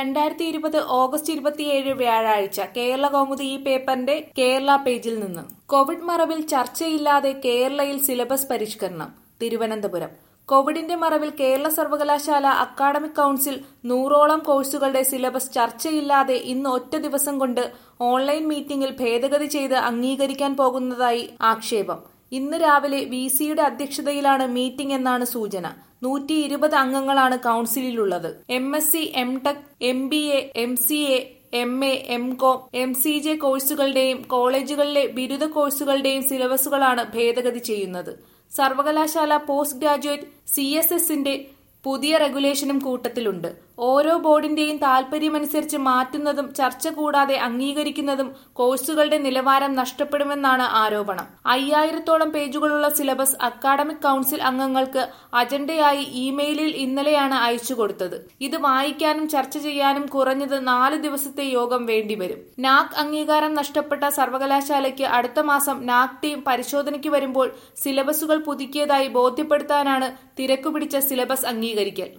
രണ്ടായിരത്തി ഇരുപത് ഓഗസ്റ്റ് ഇരുപത്തിയേഴ് വ്യാഴാഴ്ച കേരള കൗമുദി ഈ പേപ്പറിന്റെ കേരള പേജിൽ നിന്ന് കോവിഡ് മറവിൽ ചർച്ചയില്ലാതെ കേരളയിൽ സിലബസ് പരിഷ്കരണം തിരുവനന്തപുരം കോവിഡിന്റെ മറവിൽ കേരള സർവകലാശാല അക്കാഡമിക് കൌൺസിൽ നൂറോളം കോഴ്സുകളുടെ സിലബസ് ചർച്ചയില്ലാതെ ഇന്ന് ഒറ്റ ദിവസം കൊണ്ട് ഓൺലൈൻ മീറ്റിംഗിൽ ഭേദഗതി ചെയ്ത് അംഗീകരിക്കാൻ പോകുന്നതായി ആക്ഷേപം ഇന്ന് രാവിലെ വി സിയുടെ അധ്യക്ഷതയിലാണ് മീറ്റിംഗ് എന്നാണ് സൂചന നൂറ്റി ഇരുപത് അംഗങ്ങളാണ് കൌൺസിലിലുള്ളത് M S C M tech M B A M C A M A M com M C J കോഴ്സുകളുടെയും കോളേജുകളിലെ ബിരുദ കോഴ്സുകളുടെയും സിലബസുകളാണ് ഭേദഗതി ചെയ്യുന്നത് സർവകലാശാല പോസ്റ്റ് ഗ്രാജുവേറ്റ് സി എസ് എസിന്റെ പുതിയ റെഗുലേഷനും കൂട്ടത്തിലുണ്ട് ഓരോ ബോർഡിന്റെയും താൽപര്യമനുസരിച്ച് മാറ്റുന്നതും ചർച്ച കൂടാതെ അംഗീകരിക്കുന്നതും കോഴ്സുകളുടെ നിലവാരം നഷ്ടപ്പെടുമെന്നാണ് ആരോപണം അയ്യായിരത്തോളം പേജുകളുള്ള സിലബസ് അക്കാഡമിക് കൌൺസിൽ അംഗങ്ങൾക്ക് അജണ്ടയായി ഇമെയിലിൽ ഇന്നലെയാണ് അയച്ചു കൊടുത്തത് ഇത് വായിക്കാനും ചർച്ച ചെയ്യാനും കുറഞ്ഞത് നാല് ദിവസത്തെ യോഗം വേണ്ടിവരും നാക് അംഗീകാരം നഷ്ടപ്പെട്ട സർവകലാശാലയ്ക്ക് അടുത്ത മാസം നാക് ടീം പരിശോധനയ്ക്ക് വരുമ്പോൾ സിലബസുകൾ പുതുക്കിയതായി ബോധ്യപ്പെടുത്താനാണ് തിരക്കുപിടിച്ച സിലബസ് അംഗീകരിക്കൽ